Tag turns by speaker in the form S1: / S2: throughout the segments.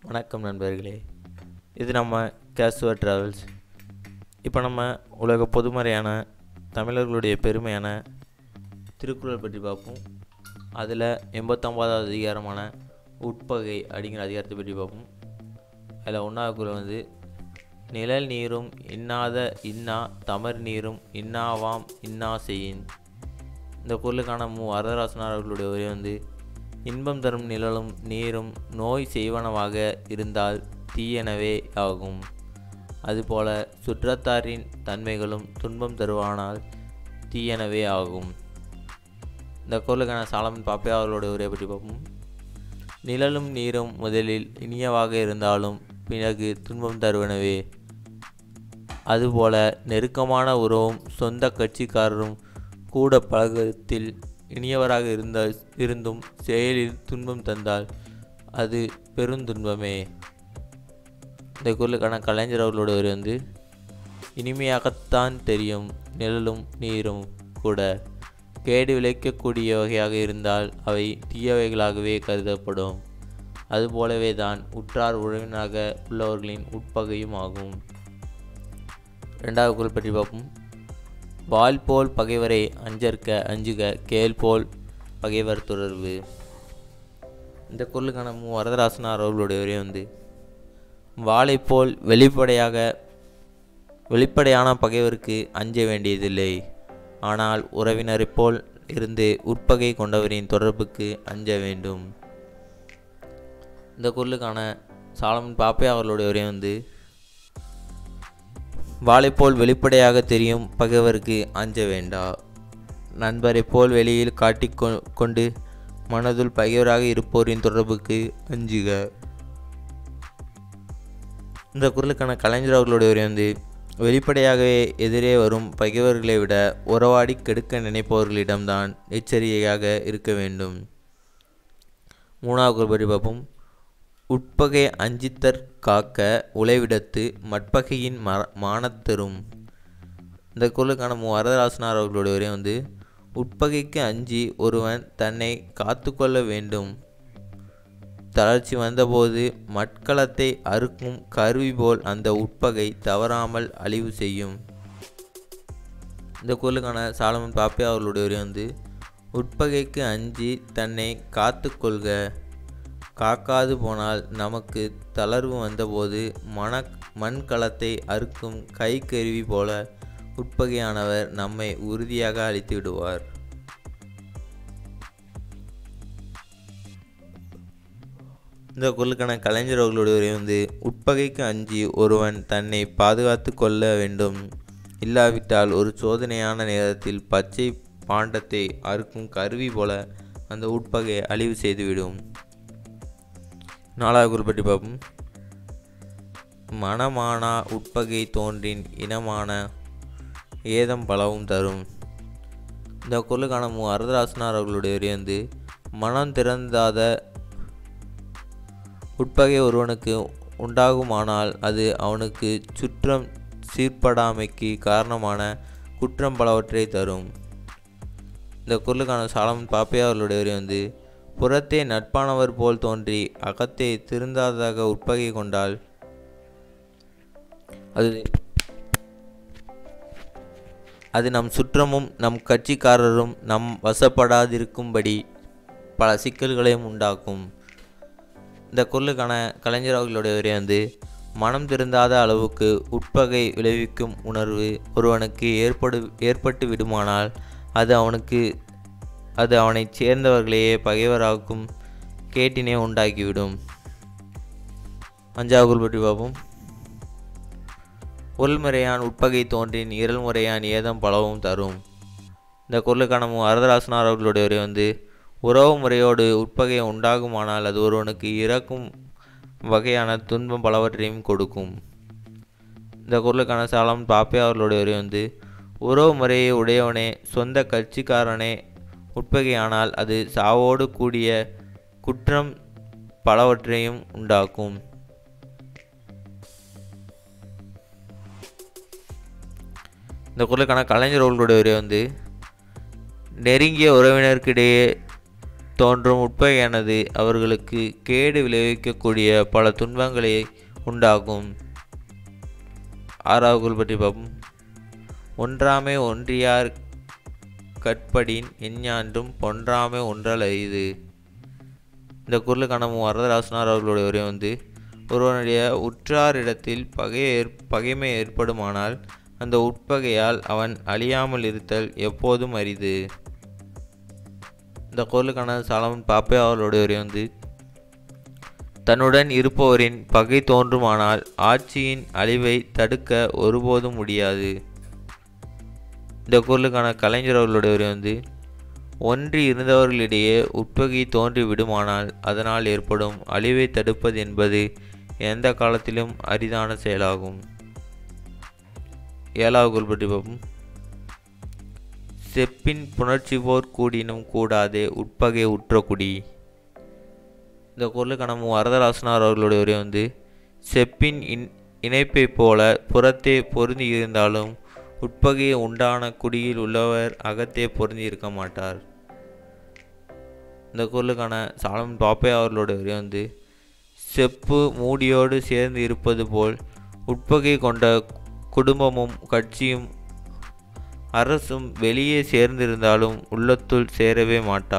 S1: வணக்கம் நண்பர்களே இது நம்ம கேசுவல் ட்ராவல்ஸ் இப்போ நம்ம உலக பொதுமறையான தமிழர்களுடைய பெருமையான திருக்குறள் பற்றி பார்ப்போம் அதில் எண்பத்தொம்பதாவது அதிகாரமான உட்பகை அப்படிங்கிற அதிகாரத்தை பற்றி பார்ப்போம் அதில் ஒன்றாவது குறள் வந்து நிழல் நீரும் இன்னாத இன்னா தமர் நீரும் இன்னாவாம் இன்னா செய்யின் இந்த குரலுக்கான மு வரதராசனார் அவர்களுடைய உரை வந்து இன்பம் தரும் நிழலும் நீரும் நோய் செய்வனவாக இருந்தால் தீயனவே ஆகும் அதுபோல சுற்றத்தாரின் தன்மைகளும் துன்பம் தருவானால் தீயனவே ஆகும் இந்த குரலுக்கான சாலமன் பாப்பையா அவர்களுடைய உரையை பற்றி பார்ப்போம் நிழலும் நீரும் முதலில் இனியவாக இருந்தாலும் பிறகு துன்பம் தருவனவே அதுபோல நெருக்கமான உறவும் சொந்த கட்சிக்காரரும் கூட பழக்கத்தில் இனியவராக இருந்த இருந்தும் செயலில் துன்பம் தந்தால் அது பெருந்துன்பமே இந்த குரலுக்கான கலைஞர் அவர்களோட ஒரு வந்து இனிமையாகத்தான் தெரியும் நிழலும் நீரும் கூட கேடு விளைக்கக்கூடிய வகையாக இருந்தால் அவை தீயவைகளாகவே கருதப்படும் அதுபோலவே தான் உற்றார் உறவினராக உள்ளவர்களின் உட்பகையும் ஆகும் ரெண்டாவது குரல் பற்றி பார்ப்போம் வால் போல் பகைவரை அஞ்சற்க அஞ்சுக கேள் போல் பகைவர் தொடர்பு இந்த குரலுக்கான மு வரதராசனார் அவர்களுடைய உரை வந்து வாளை போல் வெளிப்படையாக வெளிப்படையான பகைவருக்கு அஞ்ச வேண்டியதில்லை ஆனால் உறவினரைப் போல் இருந்து உட்பகை கொண்டவரின் தொடர்புக்கு அஞ்ச வேண்டும் இந்த குரலுக்கான சாலமன் பாப்பே அவர்களுடைய உரை வந்து வாளைப்போல் வெளிப்படையாக தெரியும் பகைவருக்கு அஞ்ச வேண்டா நண்பரைப் போல் வெளியில் காட்டிக் கொண்டு மனதுள் பகைவராக இருப்போரின் தொடர்புக்கு அஞ்சுக இந்த குரலுக்கான கலைஞர் அவர்களுடைய உரை வந்து வெளிப்படையாகவே எதிரே வரும் பகைவர்களை விட உறவாடி கெடுக்க நினைப்பவர்களிடம்தான் எச்சரிக்கையாக இருக்க வேண்டும் மூணாவது குரல் பற்றி பார்ப்போம் உட்பகை அஞ்சித்தற் காக்க உழைவிடத்து மட்பகையின் ம மானத்தரும் இந்த குரலுக்கான மு வரதராசனார் அவர்களுடைய உரை வந்து உட்பகைக்கு அஞ்சி ஒருவன் தன்னை காத்துக்கொள்ள வேண்டும் தளர்ச்சி வந்தபோது மட்களத்தை அறுக்கும் கருவி போல் அந்த உட்பகை தவறாமல் அழிவு செய்யும் இந்த குரலுக்கான சாலமன் பாப்பே அவர்களுடைய உரை வந்து உட்பகைக்கு அஞ்சி தன்னை காத்து கொள்க காக்காது போனால் நமக்கு தளர்வு வந்தபோது மன மண்கலத்தை அறுக்கும் கைக்கருவி போல உட்பகையானவர் நம்மை உறுதியாக அழித்து விடுவார் இந்த குரலுக்கான கலைஞர் அவர்களுடைய உரை வந்து உட்பகைக்கு அஞ்சி ஒருவன் தன்னை பாதுகாத்து கொள்ள வேண்டும் இல்லாவிட்டால் ஒரு சோதனையான நேரத்தில் பச்சை பாண்டத்தை அறுக்கும் கருவி போல அந்த உட்பகை அழிவு செய்துவிடும் நாலாவது குரல் பற்றி பார்ப்போம் மனமானா உட்பகை தோன்றின் இனமான ஏதம் பலவும் தரும் இந்த குரலுக்கான மு அரதராசனார் அவர்களுடைய வரி வந்து மனம் திறந்தாத உட்பகை ஒருவனுக்கு உண்டாகுமானால் அது அவனுக்கு சுற்றம் சீர்படாமைக்கு காரணமான குற்றம் பலவற்றை தரும் இந்த குரலுக்கான சாலமன் பாப்பையா அவர்களுடைய வரி வந்து புறத்தே நட்பானவர் போல் தோன்றி அகத்தை திருந்தாததாக உட்பகை கொண்டால் அது அது நம் சுற்றமும் நம் கட்சிக்காரரும் நம் வசப்படாதிருக்கும்படி பல சிக்கல்களையும் உண்டாக்கும் இந்த குரலுக்கான கலைஞர் அவர்களுடைய உரை வந்து மனம் திருந்தாத அளவுக்கு உட்பகை விளைவிக்கும் உணர்வு ஒருவனுக்கு ஏற்படு ஏற்பட்டு விடுமானால் அது அவனுக்கு அது அவனைச் சேர்ந்தவர்களையே பகைவராக்கும் கேட்டினை உண்டாக்கிவிடும் அஞ்சாவது பற்றி பார்ப்போம் உள்முறையான் உட்பகை தோன்றின் இரல் முறையான் ஏதம் பலவும் தரும் இந்த குரலுக்கான வரதராசனார் அவர்களுடைய உரை வந்து உறவு முறையோடு உட்பகை உண்டாகுமானால் அது ஒருவனுக்கு இறக்கும் வகையான துன்பம் பலவற்றையும் கொடுக்கும் இந்த குரலுக்கான சாலம் பாப்பே அவர்களுடைய உரை வந்து உறவு முறையை உடையவனே சொந்த கட்சிக்காரனே உட்பகையானால் அது சாவோடு கூடிய குற்றம் பலவற்றையும் உண்டாக்கும் இந்த குரலுக்கான கலைஞர் அவர்களுடைய உரை வந்து நெருங்கிய உறவினருக்கிடையே தோன்றும் உட்பகையானது அவர்களுக்கு கேடு விளைவிக்கக்கூடிய பல துன்பங்களை உண்டாகும் ஆறாவது குரல் பற்றி பார்ப்போம் ஒன்றாமை ஒன்றியார் கற்படின் எஞ்ஞான்றும் பொன்றாமை ஒன்றால் அரிது இந்த குரலுக்கான மு வரதராசனார் அவர்களுடைய உரை வந்து ஒருவனுடைய உற்றாரிடத்தில் பகை ஏற் பகைமை ஏற்படுமானால் அந்த உட்பகையால் அவன் அழியாமல் இருத்தல் எப்போதும் அரிது இந்த குரலுக்கான சாலமன் பாப்பே அவர்களுடைய உரை வந்து தன்னுடன் இருப்பவரின் பகை தோன்றுமானால் ஆட்சியின் அழிவை தடுக்க ஒருபோதும் முடியாது இந்த குரலுக்கான கலைஞர் அவர்களுடைய உரை வந்து ஒன்றி இருந்தவர்களிடையே உட்பகை தோன்றி விடுமானால் அதனால் ஏற்படும் அழிவை தடுப்பது என்பது எந்த காலத்திலும் அரிதான செயலாகும் ஏழாவது குரல் பற்றி பார்ப்போம் செப்பின் புணர்ச்சி போர் கூடினும் கூடாதே உட்பகை உற்ற குடி இந்த குரலுக்கான மு வரதராசனார் அவர்களுடைய உரை வந்து செப்பின் இன் இணைப்பைப் போல புறத்தே பொருந்தி இருந்தாலும் உட்பகையை உண்டான குடியில் உள்ளவர் அகத்தே பொருந்தி இருக்க மாட்டார் இந்த குரலுக்கான சாலமன் பாப்பே அவர்களுடைய உரை வந்து செப்பு மூடியோடு சேர்ந்து இருப்பது போல் உட்பகை கொண்ட குடும்பமும் கட்சியும் அரசும் வெளியே சேர்ந்திருந்தாலும் உள்ளத்துள் சேரவே மாட்டா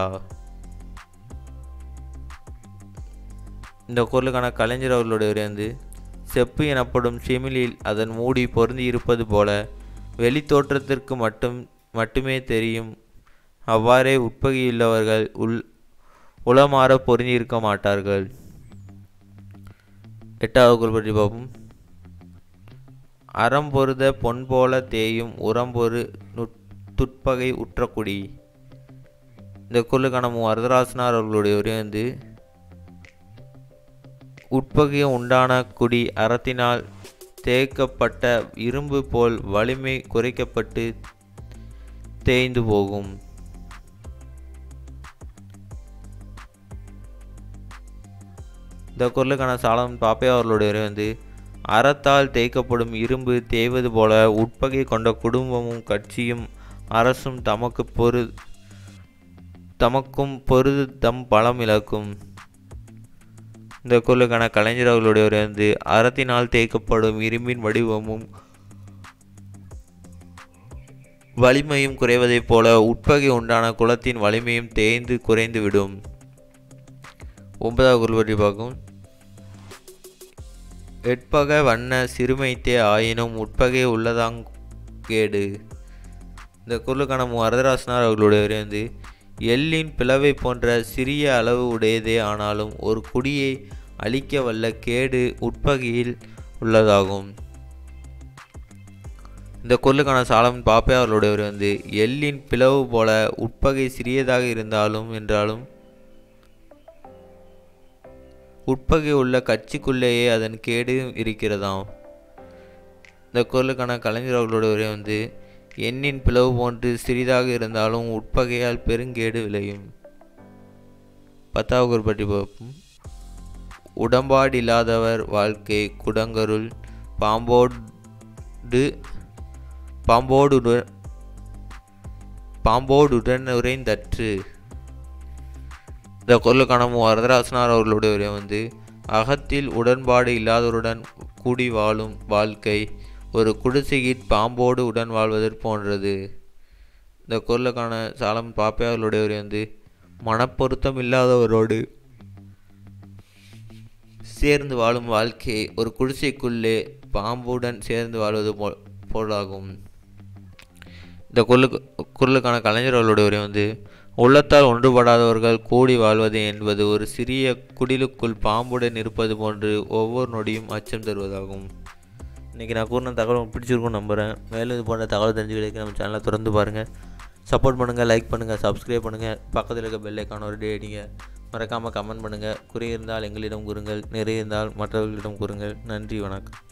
S1: இந்த குரலுக்கான கலைஞர் அவர்களுடைய உரை வந்து செப்பு எனப்படும் சிமிழில் அதன் மூடி பொருந்தி இருப்பது போல வெளி தோற்றத்திற்கு மட்டும் மட்டுமே தெரியும் அவ்வாறே உட்பகையுள்ளவர்கள் உள் உளமாற பொருந்தி இருக்க மாட்டார்கள் எட்டாவது குரல் பற்றி பார்ப்போம் அறம் பொருத பொன் போல தேயும் உரம்பொரு நுட் துட்பகை உற்றக்குடி இந்த குரலுக்கான மு வரதராசனார் அவர்களுடைய உரை வந்து உட்பகையை உண்டான குடி அறத்தினால் தேய்க்கப்பட்ட இரும்பு போல் வலிமை குறைக்கப்பட்டு தேய்ந்து போகும் இந்த குரலுக்கான சாலம் பாப்பே அவர்களுடைய உரை வந்து அறத்தால் தேய்க்கப்படும் இரும்பு தேய்வது போல உட்பகை கொண்ட குடும்பமும் கட்சியும் அரசும் தமக்கு பொரு தமக்கும் பொருது தம் பலம் இழக்கும் இந்த குரலுக்கான கலைஞர் அவர்களுடைய உரை வந்து அறத்தினால் தேய்க்கப்படும் இரும்பின் வடிவமும் வலிமையும் குறைவதைப் போல உட்பகை உண்டான குலத்தின் வலிமையும் தேய்ந்து குறைந்து விடும் ஒன்பதாவது குரல் பற்றி பார்க்கும் எட்பக வண்ண சிறுமைத்தே ஆயினும் உட்பகை உள்ளதாங் கேடு இந்த குரலுக்கான மு வரதராசனார் அவர்களுடைய உரை வந்து எள்ளின் பிளவை போன்ற சிறிய அளவு உடையதே ஆனாலும் ஒரு குடியை அழிக்க வல்ல கேடு உட்பகையில் உள்ளதாகும் இந்த குரலுக்கான சாலம் பாப்பே அவர்களுடைய உரை வந்து எள்ளின் பிளவு போல உட்பகை சிறியதாக இருந்தாலும் என்றாலும் உட்பகை உள்ள கட்சிக்குள்ளேயே அதன் கேடு இருக்கிறதாம் இந்த குரலுக்கான கலைஞர் அவர்களுடைய உரை வந்து எண்ணின் பிளவு போன்று சிறிதாக இருந்தாலும் உட்பகையால் பெருங்கேடு விளையும் பத்தாவது குரல் பற்றி பார்ப்போம் உடம்பாடில்லாதவர் வாழ்க்கை குடங்கருள் பாம்போடு பாம்போடு பாம்போடுடன் உறைந்தற்று இந்த குரலுக்கான மு வரதராசனார் அவர்களுடைய உரை வந்து அகத்தில் உடன்பாடு இல்லாதவருடன் கூடி வாழும் வாழ்க்கை ஒரு குடிசையில் பாம்போடு உடன் வாழ்வதற் போன்றது இந்த குரலுக்கான சாலம் பாப்பே அவர்களுடைய உரை வந்து மனப்பொருத்தம் இல்லாதவரோடு சேர்ந்து வாழும் வாழ்க்கை ஒரு குடிசைக்குள்ளே பாம்புடன் சேர்ந்து வாழ்வது போ போலாகும் இந்த குரலுக்கு குரலுக்கான கலைஞர் அவர்களுடைய உரை வந்து உள்ளத்தால் ஒன்றுபடாதவர்கள் கூடி வாழ்வது என்பது ஒரு சிறிய குடிலுக்குள் பாம்புடன் இருப்பது போன்று ஒவ்வொரு நொடியும் அச்சம் தருவதாகும் இன்றைக்கி நான் கூறின தகவல் உங்களுக்கு பிடிச்சிருக்கும்னு நம்புகிறேன் மேலும் இது போன்ற தகவல் தெரிஞ்சுக்கிறதுக்கு நம்ம சேனலை திறந்து பாருங்கள் சப்போர்ட் பண்ணுங்கள் லைக் பண்ணுங்கள் சப்ஸ்கிரைப் பண்ணுங்கள் பக்கத்தில் இருக்க பெல் ஐக்கான ஒரு டே அடிங்க மறக்காமல் கமெண்ட் பண்ணுங்கள் குறை இருந்தால் எங்களிடம் கூறுங்கள் நிறைய இருந்தால் மற்றவர்களிடம் கூறுங்கள் நன்றி வணக்கம்